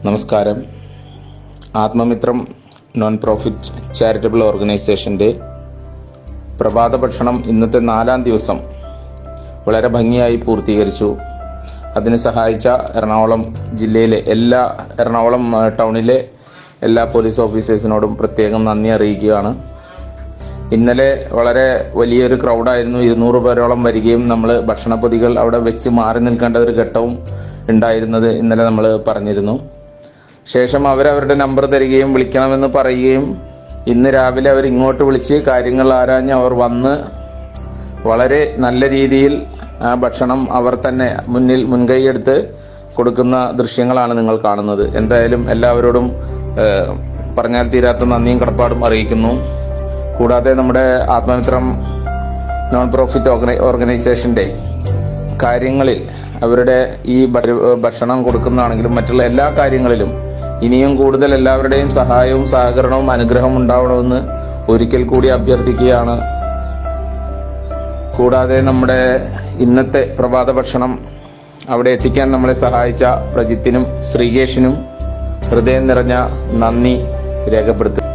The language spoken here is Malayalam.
നമസ്കാരം ആത്മമിത്രം നോൺ പ്രോഫിറ്റ് ചാരിറ്റബിൾ ഓർഗനൈസേഷൻ്റെ പ്രഭാത ഭക്ഷണം ഇന്നത്തെ നാലാം ദിവസം വളരെ ഭംഗിയായി പൂർത്തീകരിച്ചു അതിന് സഹായിച്ച എറണാകുളം ജില്ലയിലെ എല്ലാ എറണാകുളം ആ, ടൗണിലെ എല്ലാ പോലീസ് ഓഫീസേഴ്സിനോടും പ്രത്യേകം നന്ദി അറിയിക്കുകയാണ് ഇന്നലെ വളരെ വലിയൊരു ക്രൗഡായിരുന്നു ഇരുന്നൂറ് പേരോളം വരികയും നമ്മൾ ഭക്ഷണപ്പൊതികൾ അവിടെ വെച്ച് മാറി നിൽക്കേണ്ട ഒരു ഘട്ടവും ഉണ്ടായിരുന്നത് ഇന്നലെ നമ്മൾ പറഞ്ഞിരുന്നു ശേഷം അവരവരുടെ നമ്പർ തരികയും വിളിക്കണമെന്ന് പറയുകയും ഇന്ന് രാവിലെ അവർ ഇങ്ങോട്ട് വിളിച്ച് കാര്യങ്ങൾ ആരാഞ്ഞ് അവർ വന്ന് വളരെ നല്ല രീതിയിൽ ആ ഭക്ഷണം അവർ തന്നെ മുന്നിൽ മുൻകൈയെടുത്ത് കൊടുക്കുന്ന ദൃശ്യങ്ങളാണ് നിങ്ങൾ കാണുന്നത് എന്തായാലും എല്ലാവരോടും ഏഹ്, പറഞ്ഞാൽ തീരാത്ത നന്ദിയും കടപ്പാടും അറിയിക്കുന്നു കൂടാതെ നമ്മുടെ ആത്മമിത്രം നോൺ പ്രോഫിറ്റ് ഓർഗനൈ ഓർഗനൈസേഷന്റെ കാര്യങ്ങളിൽ അവരുടെ ഈ ഭ- ഭക്ഷണം കൊടുക്കുന്നതാണെങ്കിലും മറ്റുള്ള എല്ലാ കാര്യങ്ങളിലും ഇനിയും കൂടുതൽ എല്ലാവരുടെയും സഹായവും സഹകരണവും അനുഗ്രഹവും ഉണ്ടാവണമെന്ന് ഒരിക്കൽ കൂടി അഭ്യർത്ഥിക്കുകയാണ് കൂടാതെ നമ്മുടെ ഇന്നത്തെ പ്രഭാത ഭക്ഷണം അവിടെ എത്തിക്കാൻ നമ്മളെ സഹായിച്ച പ്രജിത്തിനും ശ്രീകേഷിനും ഹൃദയം നിറഞ്ഞ നന്ദി രേഖപ്പെടുത്തുന്നു